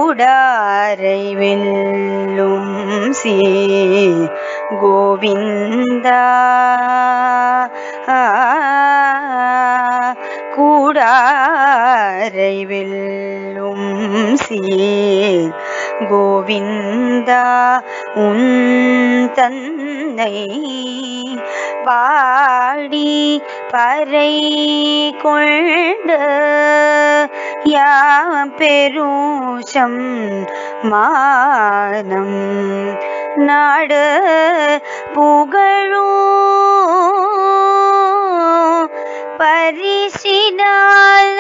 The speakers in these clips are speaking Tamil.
கூடாரை வெல்லும் சீ கோவிந்தா கூடாரை வெல்லும் சீர் கோவிந்தா உன் தன்னை பாடி பறை கொண்டு யாம் பெருஷம் மானம் நாடு புகழும் பரிசினால்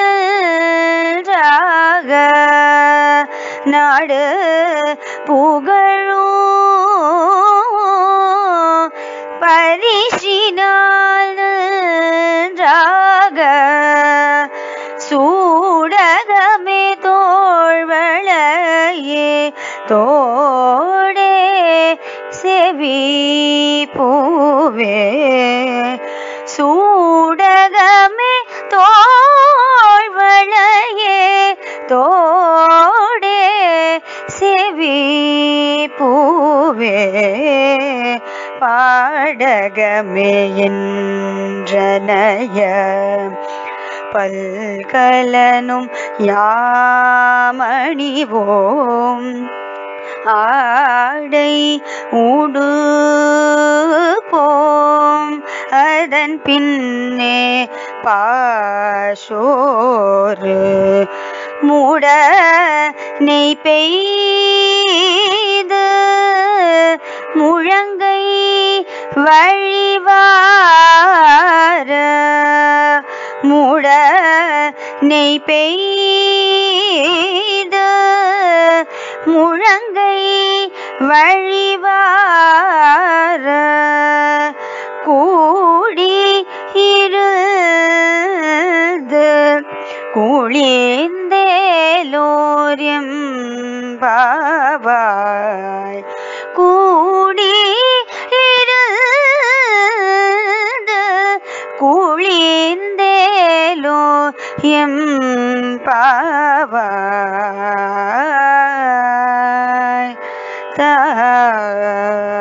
ராக நாடு புகழும் பரிசினால் ராக சூடகமே தோழ்வளையே தோடே செவி பூவே சூடகமே தோழ்வளையே தோடே செவி பூவே பாடகமே என்றனைய பல்கலனும் யாமணிவோம் ஆடை உடுப்போம் அதன் பின்னே பாஷோரு மூட நெய் பெய்து முழங்கை வழிவார மூட நெய் பெய்து முழங்கை வழிவார கூடி இருது குளிர்ந்தேலோரியம் பாவாய் கூடி இருந்து குளிர்ந்தேலோ எம் பாவாய் தா